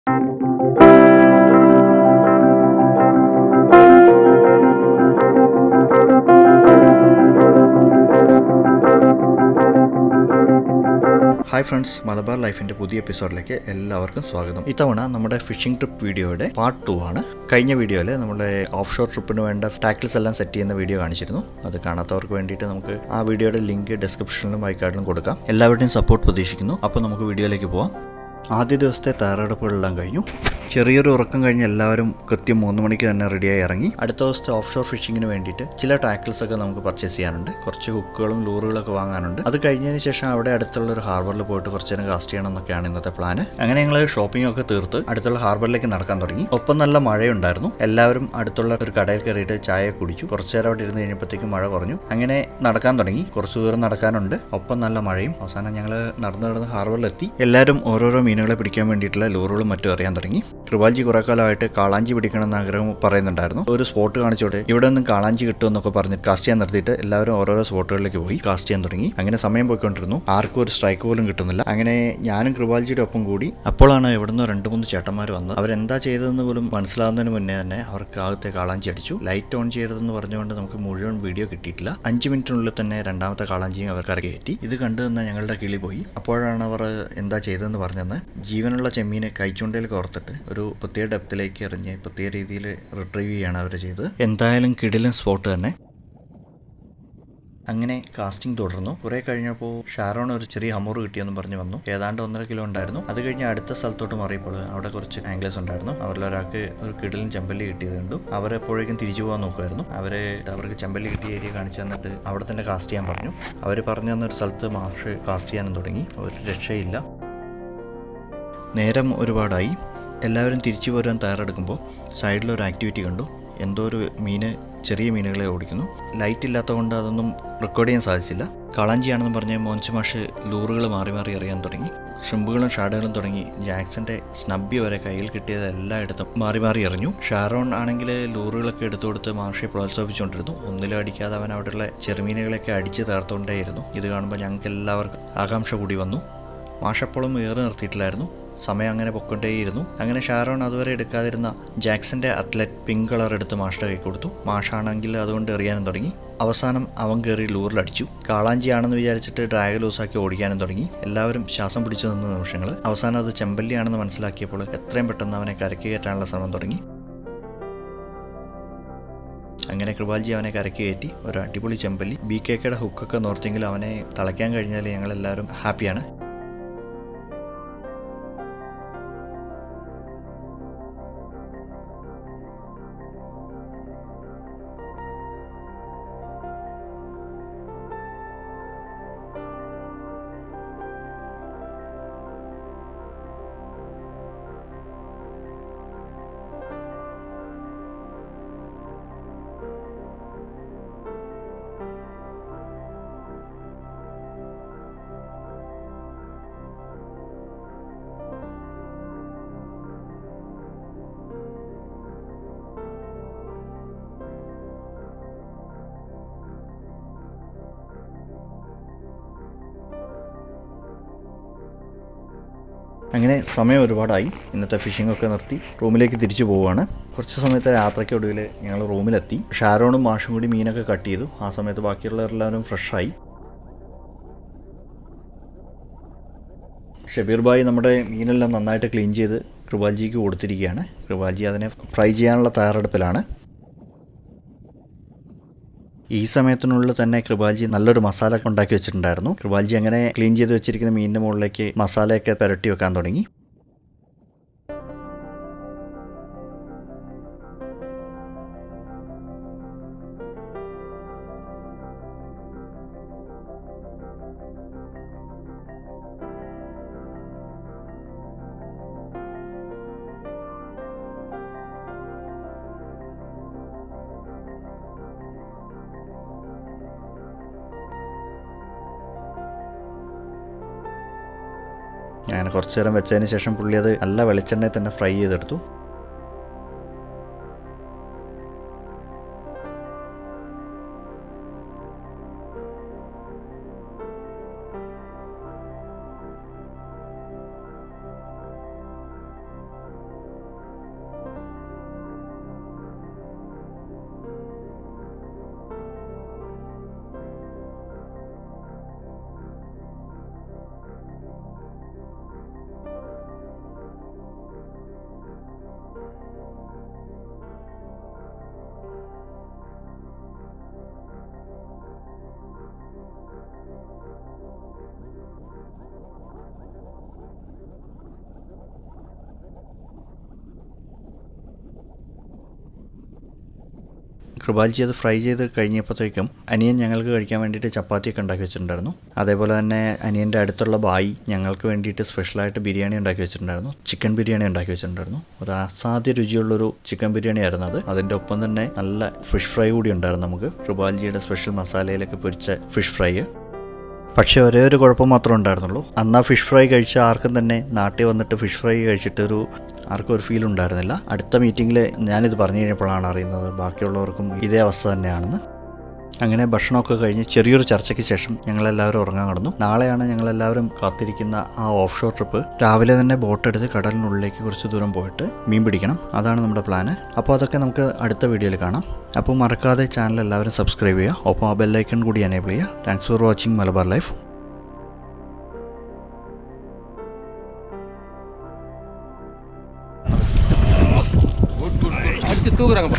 hi friends Malabar ലൈഫിന്റെ പുതിയ എപ്പിസോഡിലേക്ക് എല്ലാവർക്കും സ്വാഗതം ഇത്തവണ നമ്മുടെ ഫിഷിംഗ് ട്രിപ്പ് വീഡിയോയുടെ പാർട്ട് ടു ആണ് കഴിഞ്ഞ വീഡിയോയിൽ നമ്മുടെ ഓഫ് ഷോർ ട്രിപ്പിന് വേണ്ട ടാക്കിൾസ് എല്ലാം സെറ്റ് ചെയ്യുന്ന വീഡിയോ കാണിച്ചിരുന്നു അത് കാണാത്തവർക്ക് വേണ്ടിയിട്ട് നമുക്ക് ആ വീഡിയോയുടെ ലിങ്ക് ഡിസ്ക്രിപ്ഷനിലും വൈകാർഡിലും കൊടുക്കാം എല്ലാവരുടെയും സപ്പോർട്ട് പ്രതീക്ഷിക്കുന്നു അപ്പോൾ നമുക്ക് വീഡിയോയിലേക്ക് പോവാം ആദ്യ ദിവസത്തെ തയ്യാറെടുപ്പുകളെല്ലാം കഴിഞ്ഞു ചെറിയൊരു ഉറക്കം കഴിഞ്ഞ് എല്ലാവരും കൃത്യം മൂന്ന് മണിക്ക് തന്നെ റെഡിയായി ഇറങ്ങി അടുത്ത ദിവസത്തെ ഓഫ് ഷോർ ഫിഷിങ്ങിന് വേണ്ടിയിട്ട് ചില ടാക്കിൾസ് ഒക്കെ നമുക്ക് പർച്ചേസ് ചെയ്യാനുണ്ട് കുറച്ച് ഹുക്കുകളും ലൂറുകളൊക്കെ വാങ്ങാനുണ്ട് അത് കഴിഞ്ഞതിന് ശേഷം അവിടെ അടുത്തുള്ള ഒരു ഹാർബറിൽ പോയിട്ട് കുറച്ച് നേരം കാസ്റ്റ് ചെയ്യണം എന്നൊക്കെയാണ് ഇന്നത്തെ പ്ലാന് അങ്ങനെ ഞങ്ങൾ ഷോപ്പിംഗ് ഒക്കെ തീർത്ത് അടുത്തുള്ള ഹാർബറിലേക്ക് നടക്കാൻ തുടങ്ങി ഒപ്പം നല്ല മഴയുണ്ടായിരുന്നു എല്ലാവരും അടുത്തുള്ള ഒരു കടയിൽ കയറിയിട്ട് ചായ കുടിച്ചു കുറച്ച് നേരം അവിടെ ഇരുന്ന് കഴിഞ്ഞപ്പോഴത്തേക്കും മഴ കുറഞ്ഞു അങ്ങനെ നടക്കാൻ തുടങ്ങി കുറച്ച് ദൂരം നടക്കാനുണ്ട് ഒപ്പം നല്ല മഴയും അവസാനം ഞങ്ങൾ നടന്ന് നടന്ന് ഹാർബറിലെത്തി എല്ലാവരും ഓരോരോ മീനുകളെ പിടിക്കാൻ വേണ്ടിയിട്ടുള്ള ലൂറുകളും മറ്റും അറിയാൻ തുടങ്ങി കൃപാൽജി കുറെ കാലമായിട്ട് കാളാഞ്ചി പിടിക്കണം എന്ന് ആഗ്രഹം പറയുന്നുണ്ടായിരുന്നു ഒരു സ്പോട്ട് കാണിച്ചോട്ടെ ഇവിടെ നിന്നും കാളാഞ്ചി കിട്ടും എന്നൊക്കെ പറഞ്ഞ് കാസ്റ്റ് ചെയ്യാൻ നിർത്തിയിട്ട് എല്ലാവരും ഓരോരോ സ്പോട്ടുകളിലേക്ക് പോയി കാസ്റ്റ് ചെയ്യാൻ തുടങ്ങി അങ്ങനെ സമയം പോയിക്കൊണ്ടിരുന്നു ആർക്കും ഒരു സ്ട്രൈക്ക് പോലും കിട്ടുന്നില്ല അങ്ങനെ ഞാനും കൃപാൽജിയുടെ ഒപ്പം കൂടി അപ്പോഴാണ് എവിടുന്നോ രണ്ട് മൂന്ന് ചേട്ടന്മാർ വന്നത് അവരെന്താ ചെയ്തതെന്ന് പോലും മനസ്സിലാവുന്നതിന് മുന്നേ തന്നെ അവർക്ക് ആദ്യത്തെ കാളാഞ്ചി അടിച്ചു ലൈറ്റ് ഓൺ ചെയ്തതെന്ന് പറഞ്ഞുകൊണ്ട് നമുക്ക് മുഴുവൻ വീഡിയോ കിട്ടിയിട്ടില്ല അഞ്ച് മിനിറ്റിനുള്ളിൽ തന്നെ രണ്ടാമത്തെ കാളാഞ്ചിയും അവർക്ക് കയറ്റി ഇത് കണ്ടു നിന്ന ഞങ്ങളുടെ കിളി പോയി അപ്പോഴാണ് അവർ എന്താ ചെയ്തതെന്ന് പറഞ്ഞതെന്ന് ജീവനുള്ള ചെമ്മീനെ കൈച്ചുണ്ടയിൽ കോർത്തിട്ട് ഒരു പ്രത്യേക ഡെപ്തിലേക്ക് എറിഞ്ഞ് പ്രത്യേക രീതിയിൽ റിട്രീവ് ചെയ്യാണ് അവർ ചെയ്തത് എന്തായാലും കിടിലൻ സ്പോട്ട് തന്നെ അങ്ങനെ കാസ്റ്റിംഗ് തുടർന്നു കുറെ കഴിഞ്ഞപ്പോൾ ഷാരോൺ ഒരു ചെറിയ ഹമൂർ കിട്ടിയെന്ന് പറഞ്ഞ് വന്നു ഏതാണ്ട് ഒന്നര കിലോ ഉണ്ടായിരുന്നു അത് കഴിഞ്ഞ് അടുത്ത സ്ഥലത്തോട്ട് മാറിയപ്പോൾ അവിടെ കുറച്ച് ആംഗ്ലേഴ്സ് ഉണ്ടായിരുന്നു അവരിൽ ഒരാൾക്ക് ഒരു കിടലും ചെമ്പല്ലി കിട്ടിയത് കണ്ടു അവർ എപ്പോഴേക്കും തിരിച്ചു പോകാൻ നോക്കുമായിരുന്നു അവർ അവർക്ക് ചെമ്പല്ലി കിട്ടിയ ഏരിയ കാണിച്ചു തന്നിട്ട് അവിടെ തന്നെ കാസ്റ്റ് ചെയ്യാൻ പറഞ്ഞു അവർ പറഞ്ഞു തന്ന ഒരു സ്ഥലത്ത് മാഷ് കാസ്റ്റ് ചെയ്യാനും തുടങ്ങി ഒരു രക്ഷയില്ല നേരം ഒരുപാടായി എല്ലാവരും തിരിച്ചു പോരാൻ തയ്യാറെടുക്കുമ്പോൾ സൈഡിലൊരു ആക്ടിവിറ്റി കണ്ടു എന്തോ ഒരു മീന് ചെറിയ മീനുകളെ ഓടിക്കുന്നു ലൈറ്റ് ഇല്ലാത്തതുകൊണ്ട് അതൊന്നും റെക്കോർഡ് ചെയ്യാൻ സാധിച്ചില്ല കളഞ്ചിയാണെന്ന് പറഞ്ഞ് മോൻസ് മാഷ് ലൂറുകൾ മാറി മാറി അറിയാൻ തുടങ്ങി ഷുമ്പുകളും ഷാഡുകളും തുടങ്ങി ജാക്സന്റെ സ്നബ്ബി വരെ കയ്യിൽ കിട്ടിയത് എല്ലായിടത്തും മാറി മാറി എറിഞ്ഞു ഷാരോൺ ആണെങ്കിൽ ലൂറുകളൊക്കെ എടുത്തു കൊടുത്ത് മാഷെ പ്രോത്സാഹിപ്പിച്ചുകൊണ്ടിരുന്നു ഒന്നിലും അടിക്കാതെ അവൻ അവിടെയുള്ള ചെറുമീനുകളെയൊക്കെ അടിച്ച് തേർത്തുകൊണ്ടേയിരുന്നു ഇത് കാണുമ്പോൾ ഞങ്ങൾക്ക് എല്ലാവർക്കും ആകാംക്ഷ കൂടി വന്നു മാഷപ്പോഴും ഏറെ നിർത്തിയിട്ടില്ലായിരുന്നു സമയം അങ്ങനെ പൊക്കൊണ്ടേയിരുന്നു അങ്ങനെ ഷാരോൺ അതുവരെ എടുക്കാതിരുന്ന ജാക്സന്റെ അത്ലറ്റ് പിങ്ക് കളർ എടുത്ത് മാഷിന്റെ കൈ കൊടുത്തു മാഷാണെങ്കിൽ അതുകൊണ്ട് എറിയാനും തുടങ്ങി അവസാനം അവൻ കയറി ലൂറിലടിച്ചു കാളാഞ്ചിയാണെന്ന് വിചാരിച്ചിട്ട് ഡ്രാഗ് ലൂസാക്കി ഓടിക്കാനും തുടങ്ങി എല്ലാവരും ശ്വാസം പിടിച്ചു നിന്ന നിമിഷങ്ങൾ അവസാനം അത് ചെമ്പല്ലിയാണെന്ന് മനസ്സിലാക്കിയപ്പോൾ എത്രയും പെട്ടെന്ന് അവനെ കരക്ക് കയറ്റാനുള്ള ശ്രമം തുടങ്ങി അങ്ങനെ കൃപാൽജി അവനെ കരക്ക് കയറ്റി ഒരു അടിപൊളി ചെമ്പല്ലി ബി കെ കെയുടെ ഹുക്കൊക്കെ നോർത്തെങ്കിൽ അവനെ തളയ്ക്കാൻ കഴിഞ്ഞാൽ ഞങ്ങളെല്ലാവരും ഹാപ്പിയാണ് അങ്ങനെ സമയം ഒരുപാടായി ഇന്നത്തെ ഫിഷിംഗ് ഒക്കെ നിർത്തി റൂമിലേക്ക് തിരിച്ചു പോവുകയാണ് കുറച്ച് സമയത്തെ യാത്രയ്ക്കൊടുവിൽ ഞങ്ങൾ റൂമിലെത്തി ഷാരോണും മാഷും കൂടി മീനൊക്കെ കട്ട് ചെയ്തു ആ സമയത്ത് ബാക്കിയുള്ളവരെല്ലാവരും ഫ്രഷായി ഷബീർ ഭായി നമ്മുടെ മീനെല്ലാം നന്നായിട്ട് ക്ലീൻ ചെയ്ത് കൃപാൽജിക്ക് കൊടുത്തിരിക്കുകയാണ് കൃപാൽജി അതിനെ ഫ്രൈ ചെയ്യാനുള്ള തയ്യാറെടുപ്പിലാണ് ഈ സമയത്തിനുള്ളിൽ തന്നെ കൃപാൽജി നല്ലൊരു മസാല ഒക്കെ ഉണ്ടാക്കി വെച്ചിട്ടുണ്ടായിരുന്നു കൃപാൽജി അങ്ങനെ ക്ലീൻ ചെയ്ത് വെച്ചിരിക്കുന്ന മീനിന്റെ മുകളിലേക്ക് മസാലയൊക്കെ പുരട്ടി വെക്കാൻ തുടങ്ങി അങ്ങനെ കുറച്ച് നേരം വെച്ചതിന് ശേഷം പുള്ളി അത് നല്ല വെളിച്ചെണ്ണയിൽ തന്നെ ഫ്രൈ ചെയ്തെടുത്തു കൃപാൽജി അത് ഫ്രൈ ചെയ്ത് കഴിഞ്ഞപ്പോഴത്തേക്കും അനിയൻ ഞങ്ങൾക്ക് കഴിക്കാൻ വേണ്ടിയിട്ട് ചപ്പാത്തിയൊക്കെ ഉണ്ടാക്കി വെച്ചിട്ടുണ്ടായിരുന്നു അതേപോലെ തന്നെ അനിയൻ്റെ അടുത്തുള്ള ബായി ഞങ്ങൾക്ക് വേണ്ടിയിട്ട് സ്പെഷ്യലായിട്ട് ബിരിയാണി ഉണ്ടാക്കി വെച്ചിട്ടുണ്ടായിരുന്നു ചിക്കൻ ബിരിയാണി ഉണ്ടാക്കി വെച്ചിട്ടുണ്ടായിരുന്നു ഒരു അസാധ്യ രുചിയുള്ളൊരു ചിക്കൻ ബിരിയാണി ആയിരുന്നു അത് അതിൻ്റെ ഒപ്പം തന്നെ നല്ല ഫിഷ് ഫ്രൈ കൂടി ഉണ്ടായിരുന്നു നമുക്ക് കൃപാൽജിയുടെ സ്പെഷ്യൽ മസാലയിലൊക്കെ പൊരിച്ച ഫിഷ് ഫ്രൈ പക്ഷേ ഒരേ ഒരു കുഴപ്പം മാത്രമേ ഉണ്ടായിരുന്നുള്ളൂ അന്ന് ആ ഫിഷ് ഫ്രൈ കഴിച്ച ആർക്കും തന്നെ നാട്ടിൽ വന്നിട്ട് ഫിഷ് ഫ്രൈ കഴിച്ചിട്ട് ഒരു ആർക്കും ഒരു ഫീൽ ഉണ്ടായിരുന്നില്ല അടുത്ത മീറ്റിങ്ങിൽ ഞാനിത് പറഞ്ഞു കഴിഞ്ഞപ്പോഴാണ് അറിയുന്നത് ബാക്കിയുള്ളവർക്കും ഇതേ അവസ്ഥ തന്നെയാണെന്ന് അങ്ങനെ ഭക്ഷണമൊക്കെ കഴിഞ്ഞ് ചെറിയൊരു ചർച്ചയ്ക്ക് ശേഷം ഞങ്ങളെല്ലാവരും ഉറങ്ങാൻ കടന്നു നാളെയാണ് ഞങ്ങളെല്ലാവരും കാത്തിരിക്കുന്ന ആ ഓഫ് ഷോർ ട്രിപ്പ് രാവിലെ തന്നെ ബോട്ട് എടുത്ത് കടലിനുള്ളിലേക്ക് കുറച്ച് ദൂരം പോയിട്ട് മീൻ പിടിക്കണം അതാണ് നമ്മുടെ പ്ലാന് അപ്പോൾ അതൊക്കെ നമുക്ക് അടുത്ത വീഡിയോയിൽ കാണാം അപ്പോൾ മറക്കാതെ ചാനൽ എല്ലാവരും സബ്സ്ക്രൈബ് ചെയ്യുക ഒപ്പം ആ ബെല്ലൈക്കൺ കൂടി എനേബിൾ ചെയ്യുക thanks for watching Malabar life அடிச்சு தூக்குறாங்க